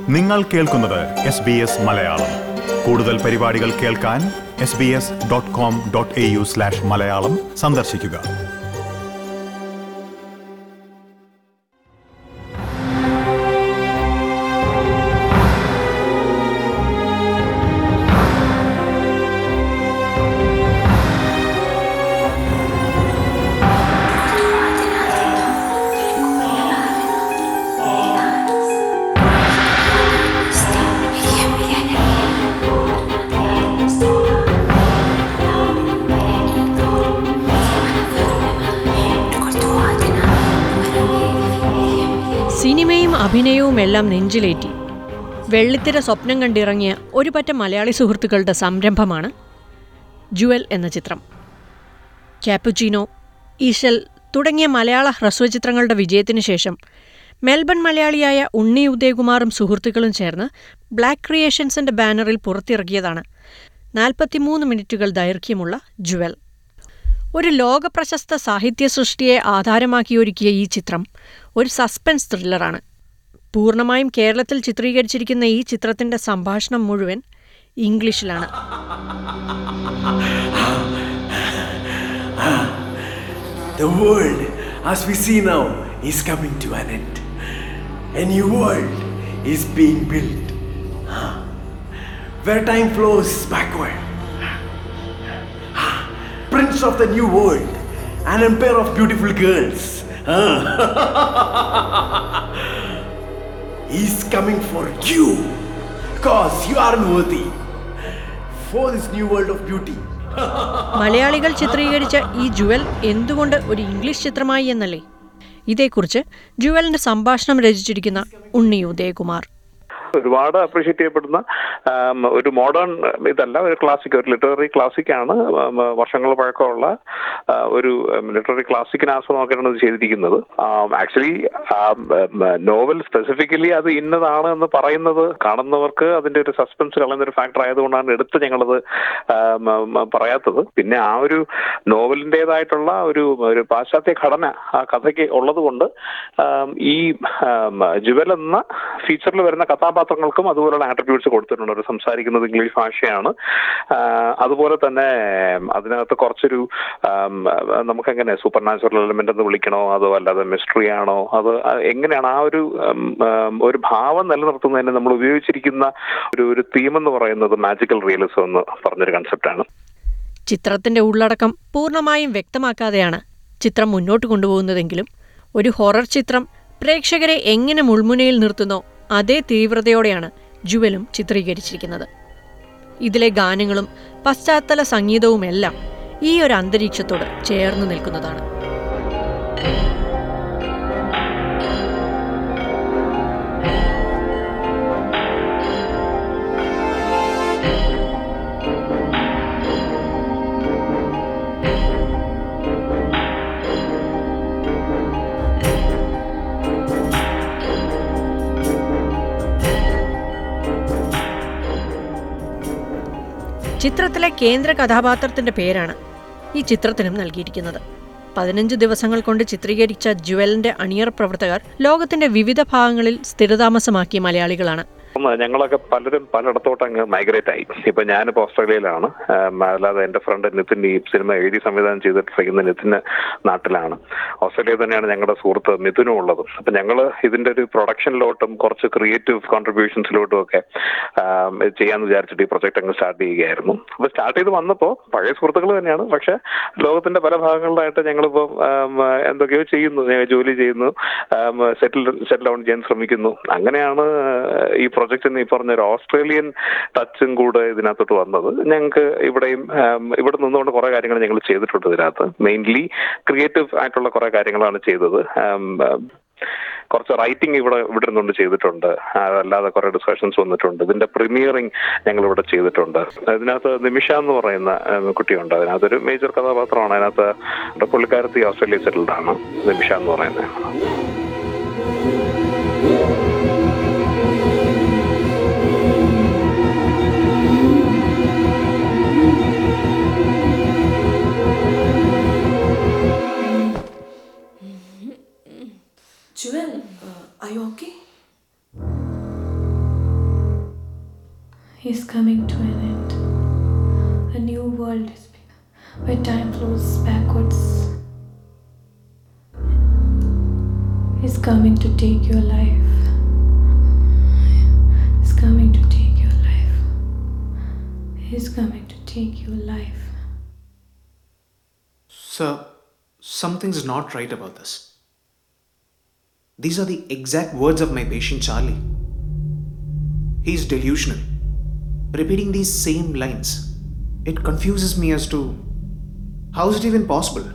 നിങ്ങൾ കേൾക്കുന്നത് S B S Malayalam കൂടുതൽ പരിപാടികൾ കേൾക്കാൻ S B S dot com dot A U slash Malayalam സന്ദർശിക്കുക സിനിമയും അഭിനയവും എല്ലാം നെഞ്ചിലേറ്റി വെള്ളിത്തിര സ്വപ്നം കണ്ടിറങ്ങിയ ഒരു പറ്റം മലയാളി സുഹൃത്തുക്കളുടെ സംരംഭമാണ് ജുവൽ എന്ന ചിത്രം ക്യാപ്പുച്ചീനോ ഈശൽ തുടങ്ങിയ മലയാള ഹ്രസ്വചിത്രങ്ങളുടെ വിജയത്തിനു ശേഷം മെൽബൺ മലയാളിയായ ഉണ്ണി ഉദയകുമാറും സുഹൃത്തുക്കളും ചേർന്ന് ബ്ലാക്ക് ക്രിയേഷൻസിന്റെ ബാനറിൽ പുറത്തിറക്കിയതാണ് നാൽപ്പത്തിമൂന്ന് മിനിറ്റുകൾ ദൈർഘ്യമുള്ള ജുവൽ ഒരു ലോകപ്രശസ്ത സാഹിത്യ സൃഷ്ടിയെ ആധാരമാക്കിയൊരുക്കിയ ഈ ചിത്രം ഒരു സസ്പെൻസ് ത്രില്ലറാണ് പൂർണ്ണമായും കേരളത്തിൽ ചിത്രീകരിച്ചിരിക്കുന്ന ഈ ചിത്രത്തിന്റെ സംഭാഷണം മുഴുവൻ ഇംഗ്ലീഷിലാണ് The world, as we see now, is coming to an end. A new world is being built. Huh. Where time flows backward. Huh. Prince of the new world, an empire of beautiful girls. Huh. He's coming for you. Cause you aren't worthy for this new world of beauty. മലയാളികൾ ചിത്രീകരിച്ച ഈ ജുവൽ എന്തുകൊണ്ട് ഒരു English ചിത്രമായി എന്നല്ലേ ഇതേക്കുറിച്ച് ജുവലിന്റെ സംഭാഷണം രചിച്ചിരിക്കുന്ന ഉണ്ണി ഉദയകുമാർ ഒരുപാട് അപ്രീഷിയേറ്റ് ചെയ്യപ്പെടുന്ന ആം, ഒരു മോഡേൺ ഇതല്ല ഒരു ക്ലാസിക് ഒരു ലിറ്റററി ക്ലാസിക് ആണ് ആം, വർഷങ്ങൾ പഴക്കമുള്ള ആ, ഒരു ലിറ്റററി ക്ലാസിക്കിനെ ആസ്പദമാക്കിയാണ് ഇത് ചെയ്തിരിക്കുന്നത് ആക്ച്വലി നോവൽ സ്പെസിഫിക്കലി അത് ഇന്നതാണ് എന്ന് പറയുന്നത് കാണുന്നവർക്ക് അതിന്റെ ഒരു സസ്പെൻസ് കളയുന്ന ഒരു ഫാക്ടർ ആയതുകൊണ്ടാണ് എടുത്ത് ഞങ്ങളത് ആം, ആം, പറയാത്തത് പിന്നെ ആ ഒരു നോവലിൻ്റെതായിട്ടുള്ള ഒരു ഒരു പാശ്ചാത്യ ഘടന ആ കഥയ്ക്ക് ഉള്ളത് കൊണ്ട് ആം, ഈ ആം, ജുവൽ എന്ന ഫീച്ചറിൽ വരുന്ന കഥാപാത്രങ്ങൾക്കും അതുപോലുള്ള ആട്രിബ്യൂട്ട്സ് കൊടുത്തിട്ടുണ്ട് ഒരു സംസാരിക്കുന്നത് ഇംഗ്ലീഷ് ഭാഷയാണ് ആ, അതുപോലെ തന്നെ അതിനകത്ത് കുറച്ചൊരു ആം, നമുക്കെങ്ങനെ സൂപ്പർ നാച്ചുറൽ എലിമെന്റ് എന്ന് വിളിക്കണോ അതോ അല്ലാതെ മിസ്റ്ററി ആണോ അത് എങ്ങനെയാണ് ആ ഒരു ആം, ആം, ഒരു ഭാവം നിലനിർത്തുന്നതിന് നമ്മൾ ഉപയോഗിച്ചിരിക്കുന്ന ഒരു ഒരു തീം എന്ന് പറയുന്നത് മാജിക്കൽ റിയലിസം എന്ന് പറഞ്ഞൊരു കൺസെപ്റ്റാണ് ചിത്രത്തിന്റെ ഉള്ളടക്കം പൂർണ്ണമായും വ്യക്തമാക്കാതെയാണ് ചിത്രം മുന്നോട്ട് കൊണ്ടുപോകുന്നതെങ്കിലും ഒരു ഹൊറർ ചിത്രം പ്രേക്ഷകരെ എങ്ങനെ മുൾമുനയിൽ നിർത്തുന്നോ അതേ തീവ്രതയോടെയാണ് ജുവലും ചിത്രീകരിച്ചിരിക്കുന്നത് ഇതിലെ ഗാനങ്ങളും പശ്ചാത്തല സംഗീതവുമെല്ലാം ഈ ഒരു അന്തരീക്ഷത്തോട് ചേർന്ന് നിൽക്കുന്നതാണ് ചിത്രത്തിലെ കേന്ദ്ര കഥാപാത്രത്തിന്റെ പേരാണ് ഈ ചിത്രത്തിനും നൽകിയിരിക്കുന്നത് പതിനഞ്ച് ദിവസങ്ങൾ കൊണ്ട് ചിത്രീകരിച്ച ജുവലിന്റെ അണിയറ പ്രവർത്തകർ ലോകത്തിന്റെ വിവിധ ഭാഗങ്ങളിൽ സ്ഥിരതാമസമാക്കിയ മലയാളികളാണ് ഒന്ന് ഞങ്ങളൊക്കെ പലരും പലയിടത്തോട്ട് അങ്ങ് മൈഗ്രേറ്റ് ആയി ഇപ്പൊ ഞാനിപ്പോ ഓസ്ട്രേലിയയിലാണ് ആം, അല്ലാതെ എന്റെ ഫ്രണ്ട് നിതിൻ ഈ സിനിമ എഴുതി സംവിധാനം ചെയ്തിട്ടിരിക്കുന്ന നിതിന് നാട്ടിലാണ് ഓസ്ട്രേലിയ തന്നെയാണ് ഞങ്ങളുടെ സുഹൃത്ത് മിഥുനും ഉള്ളത് അപ്പൊ ഞങ്ങള് ഇതിന്റെ ഒരു പ്രൊഡക്ഷനിലോട്ടും കുറച്ച് ക്രിയേറ്റീവ് കോൺട്രിബ്യൂഷൻസിലോട്ടും ഒക്കെ ആം, ഇത് ചെയ്യാന്ന് വിചാരിച്ചിട്ട് ഈ പ്രൊജക്ട് അങ്ങ് സ്റ്റാർട്ട് ചെയ്യുകയായിരുന്നു അപ്പൊ സ്റ്റാർട്ട് ചെയ്ത് വന്നപ്പോ പഴയ സുഹൃത്തുക്കൾ തന്നെയാണ് പക്ഷെ ലോകത്തിന്റെ പല ഭാഗങ്ങളിലായിട്ട് ഞങ്ങളിപ്പോ ആം, എന്തൊക്കെയോ ചെയ്യുന്നു ഞങ്ങൾ ജോലി ചെയ്യുന്നു സെറ്റിൽ സെറ്റിൽ ഡൗൺ ചെയ്യാൻ ശ്രമിക്കുന്നു അങ്ങനെയാണ് ഈ പ്രൊജക്റ്റിന് ഈ പറഞ്ഞ ഒരു ഓസ്ട്രേലിയൻ ടച്ചും കൂടെ ഇതിനകത്തോട്ട് വന്നത് ഞങ്ങൾക്ക് ഇവിടെയും ആം, ഇവിടെ നിന്നുകൊണ്ട് കുറെ കാര്യങ്ങൾ ഞങ്ങൾ ചെയ്തിട്ടുണ്ട് ഇതിനകത്ത് മെയിൻലി ക്രിയേറ്റീവ് ആയിട്ടുള്ള കുറെ കാര്യങ്ങളാണ് ചെയ്തത് ആം, ആം, കുറച്ച് റൈറ്റിംഗ് ഇവിടെ ഇവിടെ നിന്നുകൊണ്ട് ചെയ്തിട്ടുണ്ട് അതല്ലാതെ കുറെ ഡിസ്കഷൻസ് വന്നിട്ടുണ്ട് ഇതിന്റെ പ്രീമിയറിംഗ് ഞങ്ങൾ ഇവിടെ ചെയ്തിട്ടുണ്ട് അതിനകത്ത് നിമിഷ എന്ന് പറയുന്ന ആം, കുട്ടിയുണ്ട് അതിനകത്തൊരു മേജർ കഥാപാത്രമാണ് അതിനകത്ത് പുള്ളിക്കാരത്തി ഓസ്ട്രേലിയ സെറ്റിൽഡ് ആണ് നിമിഷ എന്ന് പറയുന്നത് Jewel, uh, are you okay? is coming to an end. A new world is begun, where time flows backwards. Is coming to take your life. Is coming to take your life. Is coming to take your life. Sir, something's not right about this. These are the exact words of my patient Charlie. He's delusional, repeating these same lines. It confuses me as to how is it even possible?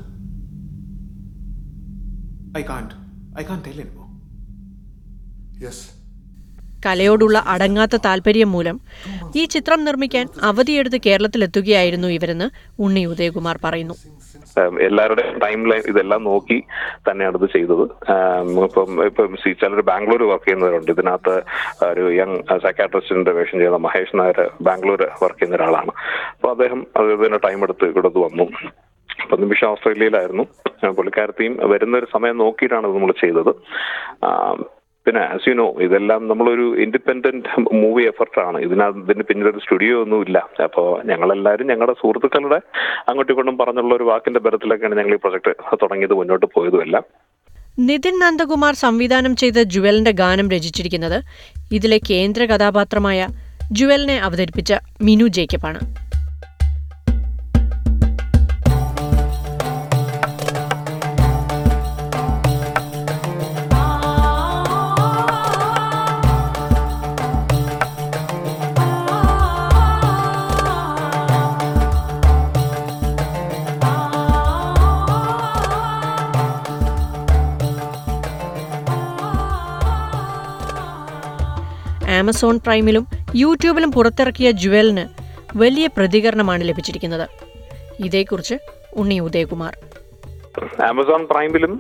I can't. I can't tell anymore. Yes. കലയോടുള്ള അടങ്ങാത്ത താല്പര്യം മൂലം ഈ ചിത്രം നിർമ്മിക്കാൻ അവധിയെടുത്ത് കേരളത്തിലെത്തുകയായിരുന്നു ഇവരെന്ന് ഉണ്ണി ഉദയകുമാർ പറയുന്നു ഉം, എല്ലാവരുടെയും time line ഇതെല്ലാം നോക്കി തന്നെയാണ് ഇത് ചെയ്തത് ഉം, ഇപ്പം ഇപ്പം സി ചിലർ ബാംഗ്ലൂർ വർക്ക് ചെയ്യുന്നവരുണ്ട് ഇതിനകത്ത് ഒരു യങ് സൈക്കാട്രിസ്റ്റിന്റെ വേഷം ചെയ്യുന്ന മഹേഷ് നായർ ബാംഗ്ലൂർ വർക്ക് ചെയ്യുന്ന ഒരാളാണ് അപ്പോൾ അദ്ദേഹം അതിന് ടൈം എടുത്ത് ഇവിടെ വന്നു അപ്പൊ നിമിഷം ഓസ്ട്രേലിയയിലായിരുന്നു ആ, പുള്ളിക്കാരത്തെയും വരുന്ന ഒരു സമയം നോക്കിയിട്ടാണ് ഇത് നമ്മൾ ചെയ്തത് ആ, പിന്നെ ആസ് യു നോ ഇതെല്ലാം നമ്മളൊരു ഇൻഡിപെൻഡന്റ് മൂവി എഫർട്ടാണ് ഇതിനകത്ത് ഇതിന് പിന്നിലൊരു സ്റ്റുഡിയോ ഒന്നും ഇല്ല അപ്പോൾ ഞങ്ങളെല്ലാവരും ഞങ്ങളുടെ സുഹൃത്തുക്കളുടെ അങ്ങോട്ടും ഇങ്ങോട്ടും പറഞ്ഞുള്ള ഒരു വാക്കിന്റെ ബലത്തിലൊക്കെയാണ് ഞങ്ങൾ ഈ പ്രൊജക്ട് തുടങ്ങിയത് മുന്നോട്ട് പോയതുമെല്ലാം നിതിൻ നന്ദകുമാർ സംവിധാനം ചെയ്ത ജുവലിന്റെ ഗാനം രചിച്ചിരിക്കുന്നത് ഇതിലെ കേന്ദ്ര കഥാപാത്രമായ ജുവലിനെ അവതരിപ്പിച്ച മിനു ജേക്കബാണ് ആമസോൺ പ്രൈമിലും യൂട്യൂബിലും പുറത്തിറക്കിയ ജുവലിന് വലിയ പ്രതികരണമാണ് ലഭിച്ചിരിക്കുന്നത് ഇതേക്കുറിച്ച് ഉണ്ണി ഉദയകുമാർ ആമസോൺ പ്രൈമിലും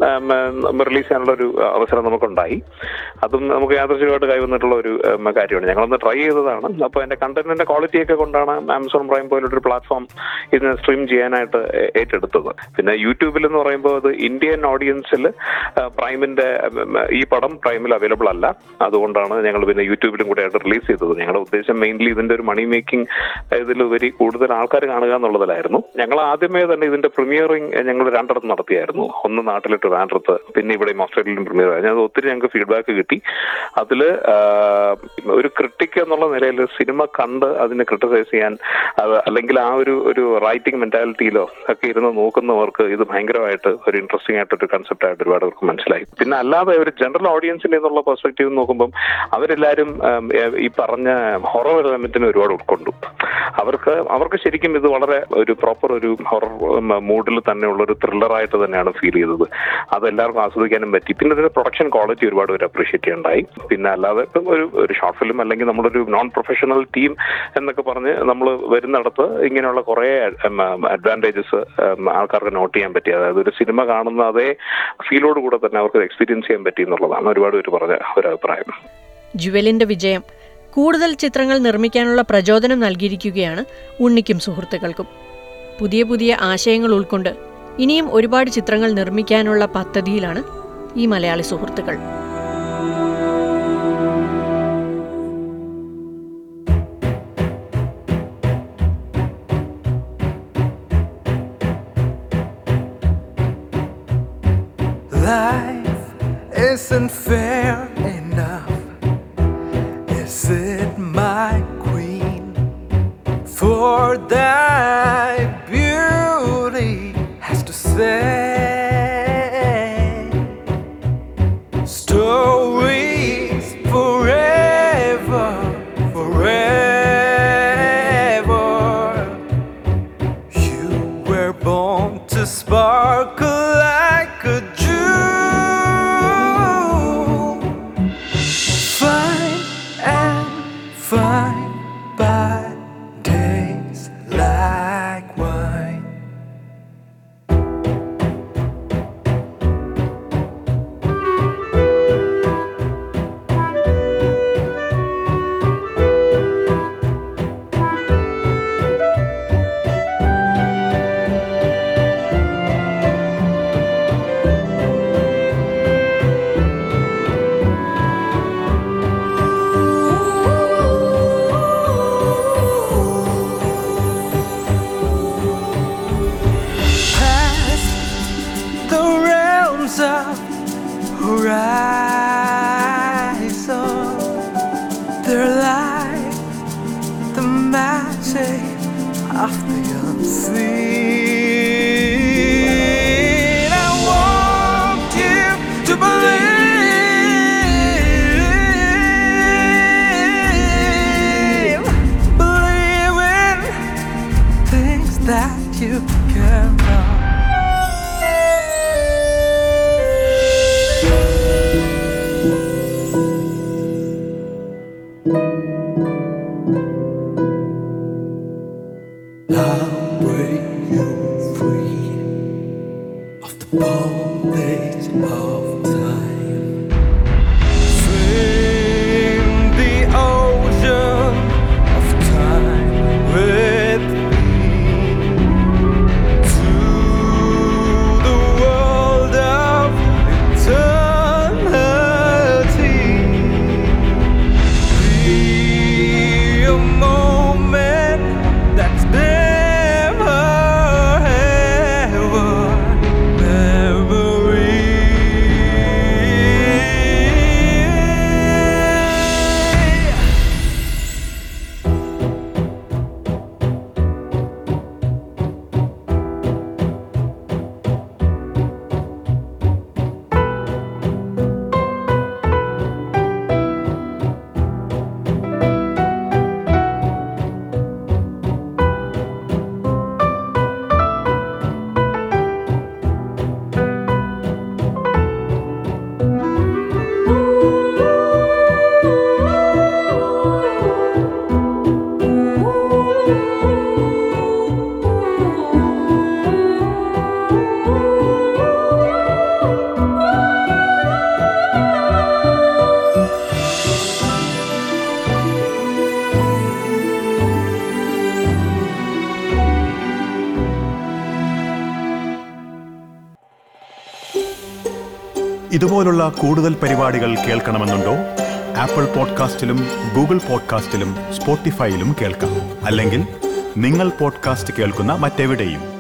റിലീസ് ചെയ്യാനുള്ള ഒരു അവസരം നമുക്കുണ്ടായി അതും നമുക്ക് യാദൃശ്ചികമായിട്ട് കൈവന്നിട്ടുള്ള ഒരു ഉം, കാര്യമാണ് ഞങ്ങളൊന്ന് ട്രൈ ചെയ്തതാണ് അപ്പോൾ എൻ്റെ കണ്ടന്റിന്റെ ക്വാളിറ്റി ഒക്കെ കൊണ്ടാണ് ആമസോൺ പ്രൈം പോലൊരു പ്ലാറ്റ്ഫോം ഇതിനെ സ്ട്രീം ചെയ്യാനായിട്ട് ഏ- ഏറ്റെടുത്തത് പിന്നെ യൂട്യൂബിൽ എന്ന് പറയുമ്പോൾ അത് ഇന്ത്യൻ ഓഡിയൻസിൽ പ്രൈമിന്റെ ഉം, ഈ പടം പ്രൈമിൽ അവൈലബിൾ അല്ല അതുകൊണ്ടാണ് ഞങ്ങൾ പിന്നെ യൂട്യൂബിലും കൂടെ ആയിട്ട് റിലീസ് ചെയ്തത് ഞങ്ങളുടെ ഉദ്ദേശം മെയിൻലി ഇതിന്റെ ഒരു മണി മേക്കിംഗ് ഇതിലുപരി കൂടുതൽ ആൾക്കാർ കാണുക എന്നുള്ളതിലായിരുന്നു ഞങ്ങൾ ആദ്യമേ തന്നെ ഇതിന്റെ പ്രീമിയറിംഗ് ഞങ്ങൾ രണ്ടിടത്ത് നടത്തിയായിരുന്നു ഒന്ന് നാട്ടിൽ ട്രിവാൻഡ്രത്ത് പിന്നെ ഇവിടെ ഓസ്ട്രേലിയയിലും പ്രീമിയർ ആയിരുന്നു അത് ഒത്തിരി ഞങ്ങൾക്ക് ഫീഡ്ബാക്ക് കിട്ടി അതില് ആ, ഒരു ക്രിട്ടിക് എന്നുള്ള നിലയിൽ സിനിമ കണ്ട് അതിനെ ക്രിട്ടിസൈസ് ചെയ്യാൻ അത് അല്ലെങ്കിൽ ആ ഒരു ഒരു റൈറ്റിംഗ് മെന്റാലിറ്റിയിലോ ഒക്കെ ഇരുന്ന് നോക്കുന്നവർക്ക് ഇത് ഭയങ്കരമായിട്ട് ഒരു ഇൻട്രസ്റ്റിംഗ് ആയിട്ടൊരു കൺസെപ്റ്റ് ആയിട്ട് ഒരുപാട് പേർക്ക് മനസ്സിലായി പിന്നെ അല്ലാതെ ഒരു ജനറൽ ഓഡിയൻസിന്റെ എന്നുള്ള പെർസ്പെക്റ്റീവ് നോക്കുമ്പം അവരെല്ലാവരും ഉം, ഏ- ഈ പറഞ്ഞ ഹൊറർ എലമെന്റിനെ ഒരുപാട് ഉൾക്കൊണ്ടു അവർക്ക് അവർക്ക് ശരിക്കും ഇത് വളരെ ഒരു പ്രോപ്പർ ഒരു ഹൊറർ മൂഡിൽ തന്നെയുള്ള ഒരു ത്രില്ലറായിട്ട് തന്നെയാണ് ഫീൽ ചെയ്തത് അതെല്ലാവർക്കും ആസ്വദിക്കാനും പറ്റി പിന്നെ ഇതിന്റെ പ്രൊഡക്ഷൻ ക്വാളിറ്റി ഒരുപാട് പേര് അപ്രീഷിയേറ്റ് ചെയ്യണ്ടായി പിന്നെ അല്ലാതെ ഇപ്പം ഒരു ഒരു ഷോർട്ട് ഫിലിം അല്ലെങ്കിൽ നമ്മളൊരു നോൺ പ്രൊഫഷണൽ ടീം എന്നൊക്കെ പറഞ്ഞ് നമ്മൾ വരുന്നിടത്ത് ഇങ്ങനെയുള്ള കുറേ അഡ്വാൻറ്റേജസ് ആൾക്കാർക്ക് നോട്ട് ചെയ്യാൻ പറ്റി അതായത് ഒരു സിനിമ കാണുന്ന അതേ ഫീലോട് കൂടെ തന്നെ അവർക്ക് എക്സ്പീരിയൻസ് ചെയ്യാൻ പറ്റി എന്നുള്ളതാണ് ഒരുപാട് പേര് പറഞ്ഞ ഒരു അഭിപ്രായം ജുവലിന്റെ വിജയം കൂടുതൽ ചിത്രങ്ങൾ നിർമ്മിക്കാനുള്ള പ്രചോദനം നൽകിയിരിക്കുകയാണ് ഉണ്ണിക്കും സുഹൃത്തുക്കൾക്കും പുതിയ പുതിയ ആശയങ്ങൾ ഉൾക്കൊണ്ട് ഇനിയും ഒരുപാട് ചിത്രങ്ങൾ നിർമ്മിക്കാനുള്ള പദ്ധതിയിലാണ് ഈ മലയാളി സുഹൃത്തുക്കൾ Life isn't fair enough. Is it my queen? For thy beauty has to say. Stories forever, forever. You were born to sparkle like a jewel. Fine and fine by days like wine. eyes on their light, the magic of the unseen. I want you to believe, believe in things that you cannot. I'll break you free of the bondage of time. Swim the ocean of time with me to the world of eternity. Be a moment that's never ever memory. ഇതുപോലുള്ള കൂടുതൽ പരിപാടികൾ കേൾക്കണമെന്നുണ്ടോ apple പോഡ്കാസ്റ്റിലും Google പോഡ്കാസ്റ്റിലും സ്പോട്ടിഫൈയിലും കേൾക്കാം അല്ലെങ്കിൽ നിങ്ങൾ podcast കേൾക്കുന്ന മറ്റെവിടെയും